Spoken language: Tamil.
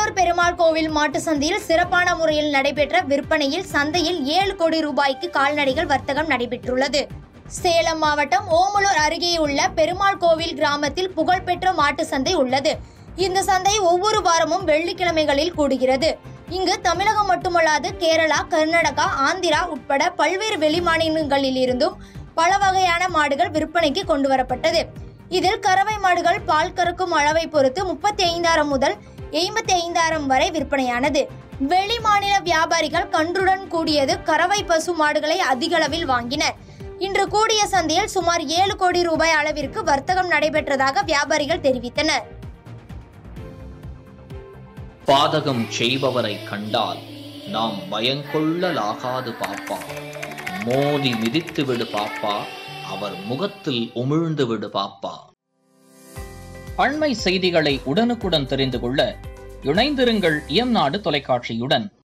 ஓமலூர் பெருமாள் கோவில் மாட்டு சந்தையில் சிறப்பான முறையில் நடைபெற்ற விற்பனையில் சந்தையில் ஏழு கோடி ரூபாய்க்கு கால்நடைகள் வர்த்தகம் நடைபெற்றுள்ளது சேலம் மாவட்டம் ஓமலூர் அருகே உள்ள பெருமாள் கோவில் கிராமத்தில் புகழ்பெற்ற மாட்டு சந்தை உள்ளது இந்த சந்தை ஒவ்வொரு வாரமும் வெள்ளிக்கிழமைகளில் கூடுகிறது இங்கு தமிழகம் மட்டுமல்லாது கேரளா கர்நாடகா ஆந்திரா உட்பட பல்வேறு வெளிமாநிலங்களில் இருந்தும் பல வகையான மாடுகள் விற்பனைக்கு கொண்டு வரப்பட்டது இதில் கறவை மாடுகள் பால் கறக்கும் அளவை பொறுத்து முப்பத்தி ஐந்தாயிரம் முதல் ஐம்பத்தி ஐந்தாயிரம் வரை விற்பனையானது வெளி மாநில வியாபாரிகள் கன்றுடன் கூடியது கறவை பசு மாடுகளை அதிக அளவில் வாங்கினர் இன்று கூடிய சந்தையில் சுமார் ஏழு கோடி ரூபாய் அளவிற்கு வர்த்தகம் நடைபெற்றதாக வியாபாரிகள் தெரிவித்தனர் பாதகம் செய்பவரை கண்டால் நாம் பயங்கொள்ளலாகாது பாப்பா மோதி மிதித்து விடு பாப்பா அவர் முகத்தில் உமிழ்ந்து விடு பாப்பா அண்மை செய்திகளை உடனுக்குடன் தெரிந்து கொள்ள இணைந்திருங்கள் இயம்நாடு தொலைக்காட்சியுடன்